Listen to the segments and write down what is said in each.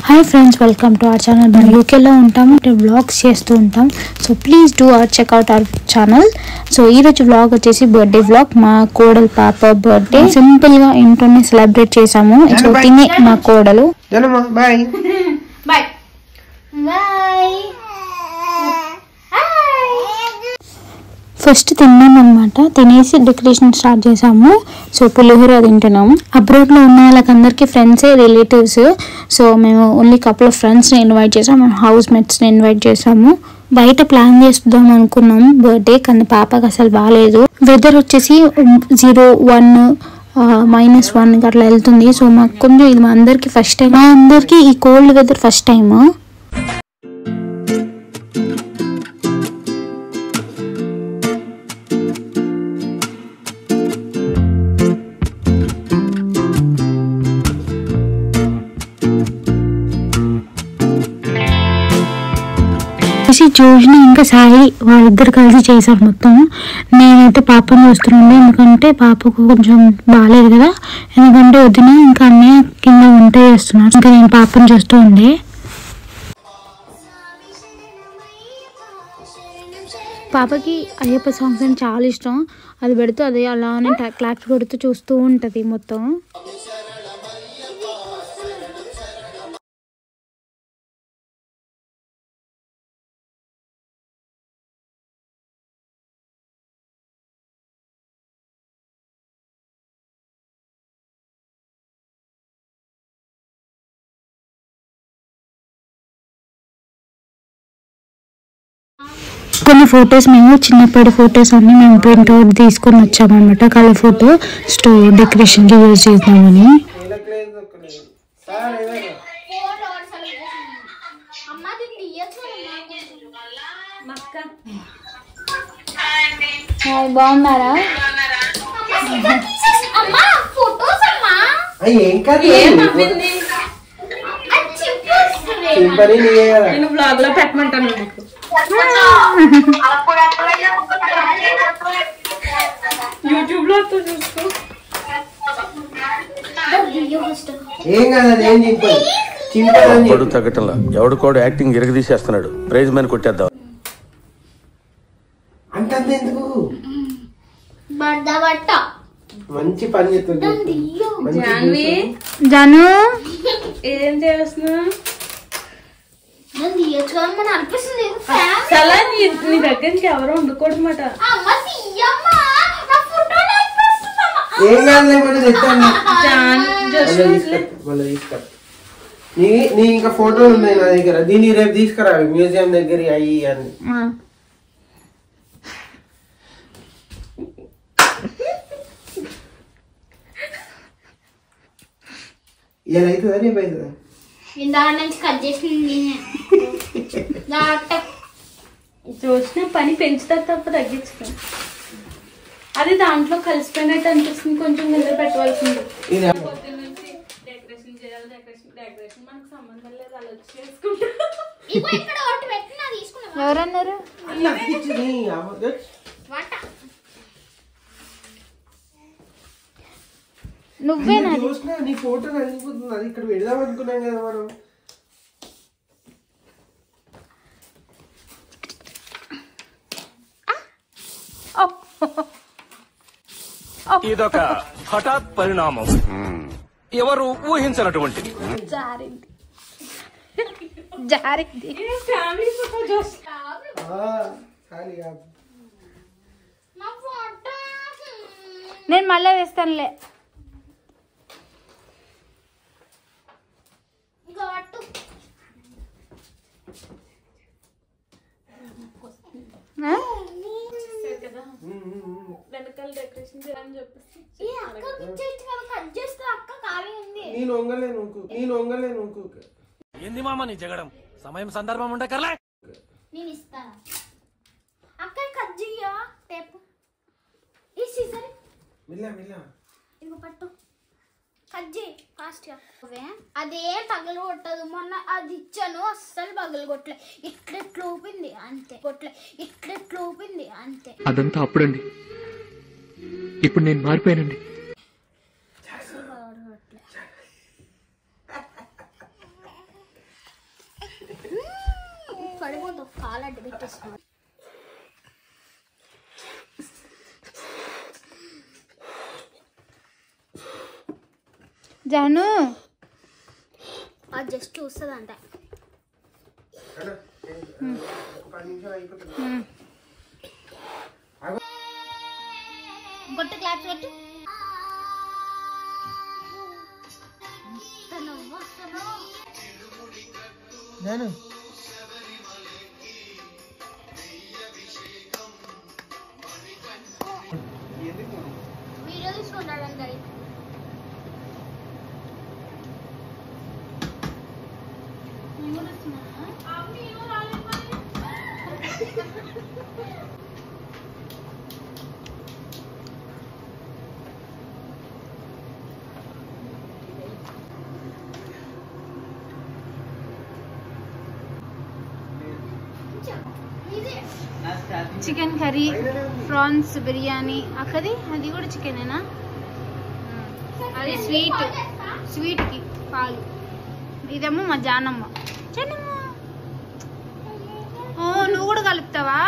Hi friends welcome to our channel మనం యూకేలో ఉంటాము వ్లాగ్స్ చేస్తూ ఉంటాం so please do our check out our channel so ఈ రోజు వ్లాగ్ వచ్చేసి బర్త్డే వ్లాగ్ మా కోడలు పాప బర్త్డే సింపుల్ గా ఇంట్లోనే సెలబ్రేట్ చేసాము సో తినే మా కోడలు జనమా బాయ్ బాయ్ బాయ్ ఫస్ట్ తిన్నాం అనమాట తినేసి డెకరేషన్ స్టార్ట్ చేసాము సో పులిహోర తింటున్నాము అబ్రాడ్ లో ఉన్న వాళ్ళకందరికీ ఫ్రెండ్సే రిలేటివ్స్ సో మేము ఓన్లీ కపుల్ ఆఫ్ ఫ్రెండ్స్ ని ఇన్వైట్ చేసాము మేము హౌస్ మేట్స్ ని ఇన్వైట్ చేసాము బయట ప్లాన్ చేద్దాం అనుకున్నాం బర్త్డే కానీ పాపకి అసలు బాగాలేదు వెదర్ వచ్చేసి జీరో వన్ మైనస్ వన్ అట్లా వెళ్తుంది సో మాకు కొంచెం ఇది మా అందరికి ఫస్ట్ టైం మా అందరికి ఈ కోల్డ్ వెదర్ ఫస్ట్ టైం చేసి జోష్న ఇంకా సాయి వాళ్ళిద్దరు కలిసి చేశారు మొత్తం నేనైతే పాపను చూస్తుండే ఎందుకంటే పాపకు కొంచెం బాగాలేదు కదా ఎందుకంటే వదిన ఇంకా అన్నీ కింద వంట చేస్తున్నారు ఇంకా నేను పాపను చూస్తూ ఉండే పాపకి అయ్యప్ప సాంగ్స్ అని చాలా ఇష్టం అది పెడుతూ అది అలానే క్లాప్స్ కొడుతూ చూస్తూ ఉంటుంది మొత్తం కొన్ని ఫొటోస్ మేము చిన్నప్పటి ఫొటోస్ అన్ని మేము ప్రింట్ అవుట్ తీసుకొని వచ్చామన్నమాట కలర్ ఫోటో స్టోర్ డెకరేషన్ కి యూజ్ చేద్దామని అమ్మ దీన్ని తీయచ్చు బాగున్నారా అమ్మా ఫోటోస్ అమ్మా అయ్యి ఏం కాదు అది చింపేస్తుంది చింపని నీయే కదా నేను బ్లాగ్ లో పెట్టమంటాను నీకు యూట్యూబ్ లో వస్తుంది చూసుకో ఏం కాదు అది ఏం చింపని చింపని ఎవడు తగ్గటంలా ఎవడు కూడా యాక్టింగ్ ఇరగదీసేస్తున్నాడు ప్రైజ్ మ్యాన్ కొట్టేద్దాం అంటే ఎందుకు బడ్డ బట్ట మంచి పని చేస్తుంది మంచి జాన్వి జాను ఏం చేస్తున్నా దాన్ని తీయచ్చు కదా మన అనిపిస్తుంది ఫ్యాన్ చాలా నీ నీ దగ్గర నుంచి ఎవరు ఉండకూడదన్నమాట అమ్మ తీయమ్మా నా ఫోటో అనిపిస్తుందమ్మా ఏం కాదు లేకపోతే తెచ్చాను జాన్ జస్ట్ మళ్ళీ తీసుకొస్తా మళ్ళీ తీసుకొస్తా నీ నీ ఇంకా ఫోటోలు ఉన్నాయి నా దగ్గర దీన్ని రేపు తీసుకురా మ్యూజియం దగ్గర అయ్యి అని ఇలా అవుతుందా రేపు అవుతుందా ఇందాక నుంచి కట్ చేసింది నేనే దాట చూసిన పని పెంచుతా తప్ప తగ్గించుకో అది దాంట్లో కలిసిపోయినట్టు అనిపిస్తుంది కొంచెం కింద పెట్టవలసింది ఇది డెకరేషన్ చేయాలి డెకరేషన్ డెకరేషన్ మనకు సంబంధం లేదు అలా వచ్చి చేసుకుంటా ఇగో ఇక్కడ ఒకటి పెట్టినా తీసుకున్నావా ఎవరన్నారు నాకు ఇచ్చి నీ అమ్మ- వంట నువ్వేనా నేను చూసినా నీ ఫోటో అనిపోతుంది అది ఇక్కడ పెడదాం అనుకున్నాం కదా మనం ఇదొక హఠాత్ పరిణామం ఎవరు ఊహించినటువంటిది జారింది జారింది ఫ్యామిలీ ఫోటో చూస్తా ఆ, ఖాళీ కాదు. నా ఫోటో నేను మళ్ళీ వేస్తానులే ఇగో పట్టు కదా వెనకాల డెకరేషన్ చేయాలని చెప్పేసి ఈ అక్కకి ఇచ్చేయచ్చు కదా కట్ చేస్తే అక్క ఖాళీ ఉంది నేను వంగలేను ఊకు నేను వంగలేను ఊకు ఏంది మామ నీ జగడం సమయం సందర్భం ఉండకర్లే నేను ఇస్తాను అక్క కట్ చెయ్యా టేప్ ఈ సీజర్ మిల్ల మిల్ల ఇగో పట్టు కట్ చేయి ఫాస్ట్ గా అదే పగలు కొట్టదు మొన్న అది ఇచ్చాను అస్సలు పగలు కొట్టలే ఇట్లా ఇట్లా ఊపింది అంతే కొట్టలే ఇట్లా ఇట్లా ఊపింది అంతే అదంతా అప్పుడండి ఇప్పుడు నేను మారిపోయానండి పడిపోతావు కాలు అడ్డు పెట్టేస్తున్నావు జాను అది జస్ట్ చూస్తుంది అంట అన్న, ఒక పది నిమిషాలు అయిపోతుంది గొట్టు క్లాప్స్ కొట్టు ఎంత నవ్వు వస్తుందో. నేను వీడియో తీసుకున్నాడు అందరి చికెన్ కర్రీ ప్రాన్స్ బిర్యానీ అక్కది అది కూడా చికెనేనా అది స్వీట్ స్వీట్కి పాలు ఇదేమో మా జానమ్మ జానమ్మ ఓ నువ్వు కూడా కలుపుతావా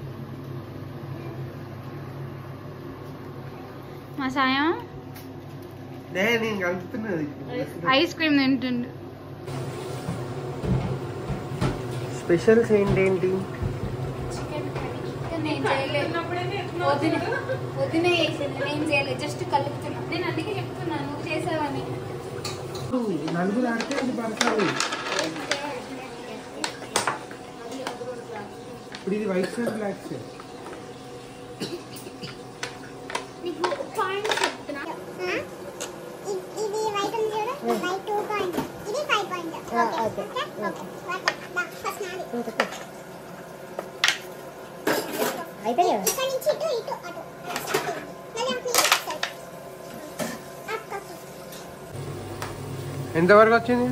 మా సాయం నే, నేను కలుపుతున్నది ఐస్ క్రీమ్ తింటుండు స్పెషల్స్ ఏంటేంటి నేను చేయలేదు వదిన వదిన చేసింది నేను చేయలేదు జస్ట్ కలుపుతున్నా నేను అందుకే చెప్తున్నా నువ్వు చేసావని నలుగురు ఆడితే అది పడతావు ఇప్పుడు ఇది వైట్ సైడ్ బ్లాక్ సైడ్ నీకు పాయింట్ చెప్తున్నా ఇది వైట్ ఉంది చూడు వైట్ టూ పాయింట్ ఇది five point okay okay first నాది అయిపోయాయి ఇక్కడ నుంచి ఇటు ఇటు అటు మళ్ళీ అటు నుంచి ఇటు సైడ్. అటు అటు. ఎంతవరకు వచ్చింది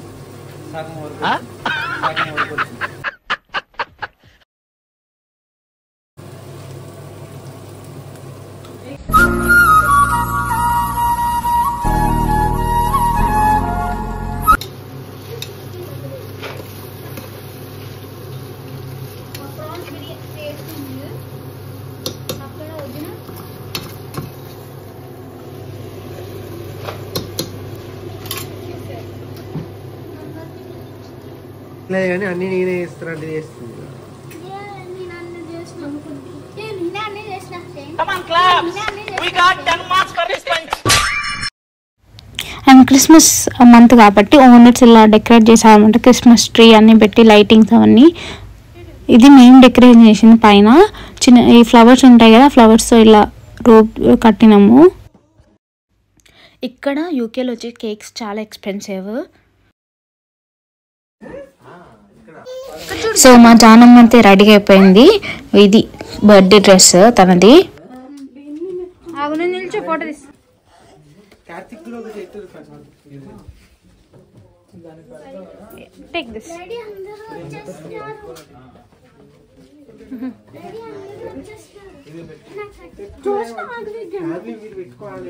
ప్రాన్స్ బిర్యానీ చేస్తుంది అక్కడ వదిన లేదు కానీ అన్ని నేనే చేస్తున్నట్టు చేస్తుంది నేను అన్ని చేసిన నేనే అన్ని చేసిన నేనే అన్ని చేసిన అండ్ క్రిస్మస్ మంత్ కాబట్టి ఓనర్స్ ఇలా డెకరేట్ చేశారనమాట క్రిస్మస్ ట్రీ అన్ని పెట్టి లైటింగ్స్ అవన్నీ ఇది మేము డెకరేట్ చేసింది పైన చిన్న ఈ ఫ్లవర్స్ ఉంటాయి కదా ఫ్లవర్స్తో ఇలా రోప్ కట్టినాము ఇక్కడ యూకేలో వచ్చే కేక్స్ చాలా ఎక్స్పెన్సివ్ సో మా జానమ్మ అయితే రెడీ అయిపోయింది ఇది బర్త్డే డ్రెస్ తనది ఆగునే నిల్చో ఫోటో తీసి కార్తిక్ లో ఒకటి ఎత్తురు ఫస్ట్. టేక్ దిస్ రెడీ అందరూ వచ్చేస్తున్నారు రెడీ అందరూ వచ్చేస్తున్నారు చూసిన ఫ్యామిలీ మీరు పెట్టుకోవాలి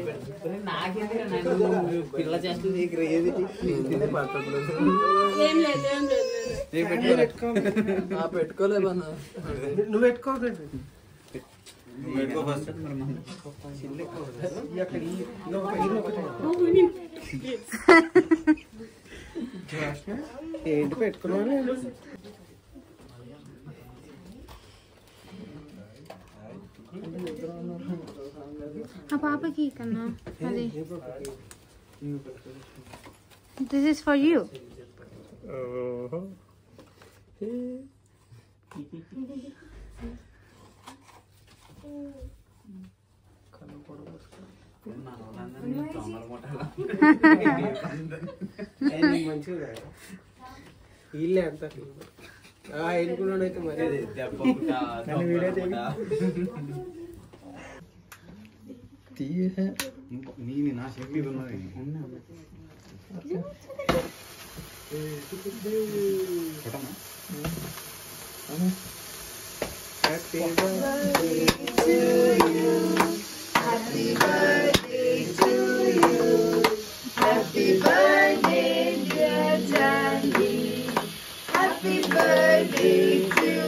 నువ్వు పెట్టుకోలేదు ఈ అక్కడ ఈ- ఇది ఒక- ఇది ఒకటే. చూసిన? ఏంటి పెట్టుకున్నావు ఆ పాపకి కన్నా అది దిస్ ఇస్ ఫర్ యూ మంచిగా వీళ్ళే అంత ఆ ఎన్నుకున్నాడు అయితే మరి కానీ వీడైతే Happy birthday to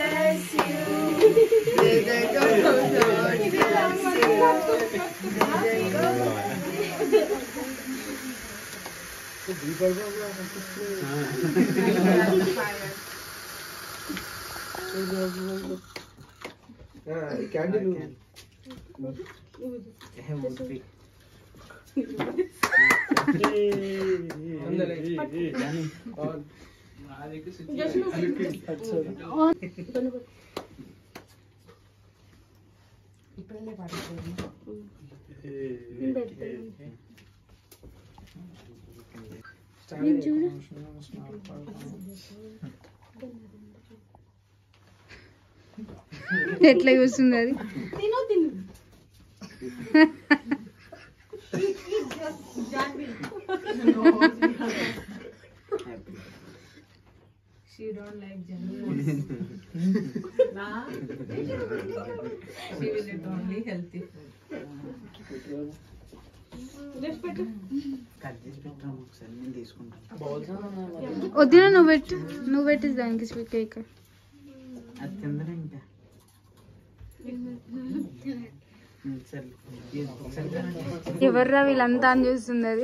క్యాండిల్ ఎట్లా చూస్తుంది అది వద్దున నువ్వు పెట్టు నువ్వు పెట్టి దానికి స్వీట్ కేక్ ఎవర్రా వీళ్ళంతా అని చూస్తుంది అది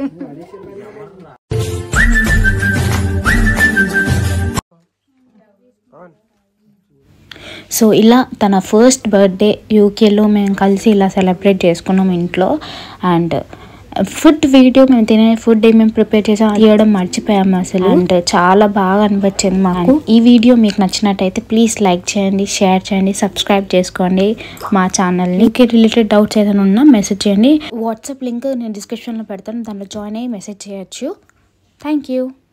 సో ఇలా తన ఫస్ట్ బర్త్డే యూకేలో మేము కలిసి ఇలా సెలబ్రేట్ చేసుకున్నాం ఇంట్లో అండ్ ఫుడ్ వీడియో మేము తినే ఫుడ్ మేము ప్రిపేర్ చేసాం తీయడం మర్చిపోయాము అసలు అండ్ చాలా బాగా అనిపించింది మాకు ఈ వీడియో మీకు నచ్చినట్టయితే ప్లీజ్ లైక్ చేయండి షేర్ చేయండి సబ్స్క్రైబ్ చేసుకోండి మా ఛానల్ని యూకే రిలేటెడ్ డౌట్స్ ఏదైనా ఉన్నా మెసేజ్ చేయండి వాట్సాప్ లింక్ నేను డిస్క్రిప్షన్లో పెడతాను దాంట్లో జాయిన్ అయ్యి మెసేజ్ చేయొచ్చు థ్యాంక్ యూ